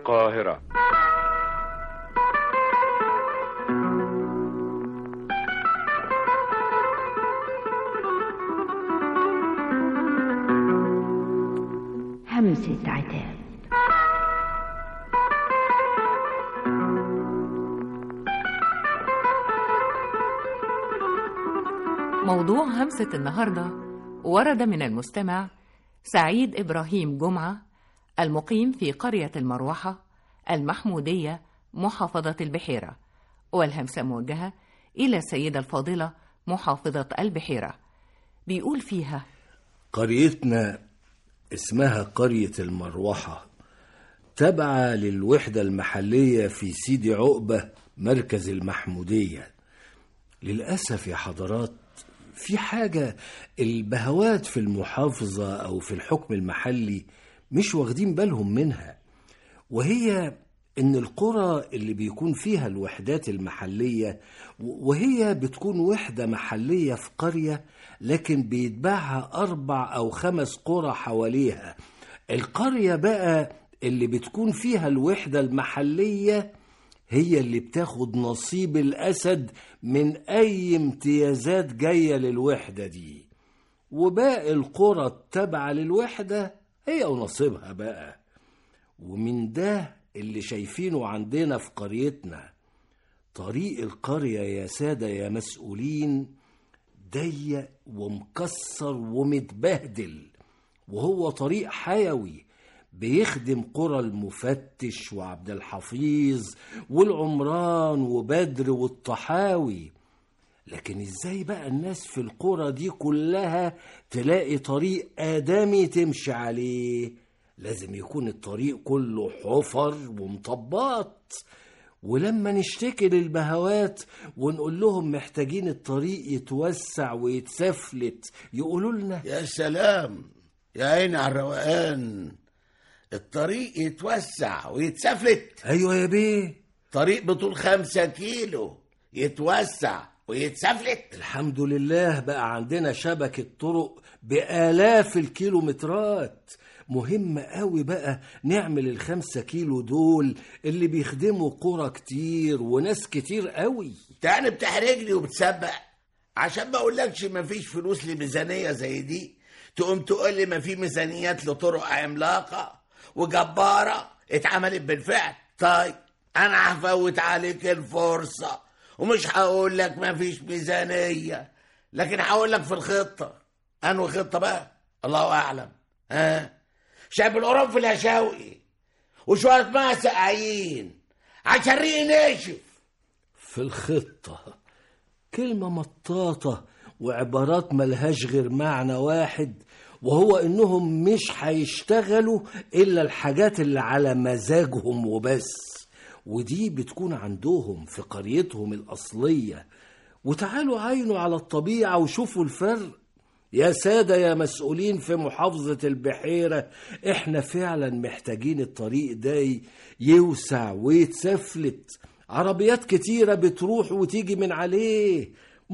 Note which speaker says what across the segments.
Speaker 1: القاهرة
Speaker 2: همسة عتاب
Speaker 3: موضوع همسة النهاردة ورد من المستمع سعيد إبراهيم جمعة المقيم في قرية المروحة المحمودية محافظة البحيرة والهمسة موجهة إلى السيدة الفاضلة محافظة البحيرة بيقول فيها
Speaker 4: قريتنا اسمها قرية المروحة تابعة للوحدة المحلية في سيدي عقبة مركز المحمودية للأسف يا حضرات في حاجة البهوات في المحافظة أو في الحكم المحلي مش واخدين بالهم منها وهي إن القرى اللي بيكون فيها الوحدات المحلية وهي بتكون وحدة محلية في قرية لكن بيتباعها أربع أو خمس قرى حواليها القرية بقى اللي بتكون فيها الوحدة المحلية هي اللي بتاخد نصيب الأسد من أي امتيازات جاية للوحدة دي وباقي القرى التابعة للوحدة هي ونصيبها بقى ومن ده اللي شايفينه عندنا في قريتنا طريق القرية يا سادة يا مسؤولين ضيق ومكسر ومتبهدل وهو طريق حيوي بيخدم قرى المفتش وعبد الحفيظ والعمران وبدر والطحاوي لكن ازاي بقى الناس في القرى دي كلها تلاقي طريق آدمي تمشي عليه لازم يكون الطريق كله حفر ومطبات ولما نشتكي للبهوات ونقول لهم محتاجين الطريق يتوسع ويتسفلت يقولوا لنا
Speaker 5: يا سلام يا عيني على الروقان الطريق يتوسع ويتسفلت
Speaker 4: ايوه يا بيه
Speaker 5: طريق بطول خمسة كيلو يتوسع ويتسفلت
Speaker 4: الحمد لله بقى عندنا شبكة طرق بآلاف الكيلومترات مهم قوي بقى نعمل الخمسة كيلو دول اللي بيخدموا قرى كتير وناس كتير قوي
Speaker 5: تاني بتحرجني وبتسبق عشان ما اقولكش مفيش فلوس لميزانية زي دي تقوم تقول لي ما في ميزانيات لطرق عملاقة وجبارة اتعملت بالفعل طيب انا هفوت عليك الفرصة ومش هقول لك ما فيش ميزانية لكن هقول لك في الخطة انو خطة بقى الله اعلم ها شايف القرنفل يا شوقي وشوية ماء سقعين عشان ريقي ناشف
Speaker 4: في الخطة كلمة مطاطة وعبارات ملهاش غير معنى واحد وهو انهم مش هيشتغلوا الا الحاجات اللي على مزاجهم وبس ودي بتكون عندهم في قريتهم الاصليه وتعالوا عينوا على الطبيعه وشوفوا الفرق يا سادة يا مسؤولين في محافظة البحيرة احنا فعلا محتاجين الطريق ده يوسع ويتسفلت عربيات كتيرة بتروح وتيجي من عليه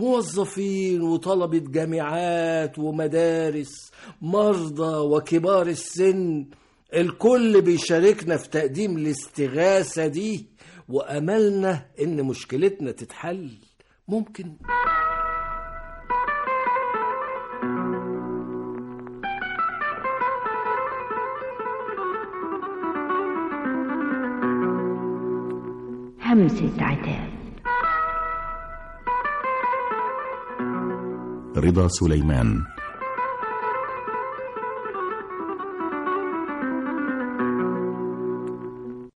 Speaker 4: موظفين وطلبة جامعات ومدارس مرضى وكبار السن الكل بيشاركنا في تقديم الاستغاثة دي وأملنا إن مشكلتنا تتحل ممكن
Speaker 2: همسة عتاب
Speaker 6: رضا سليمان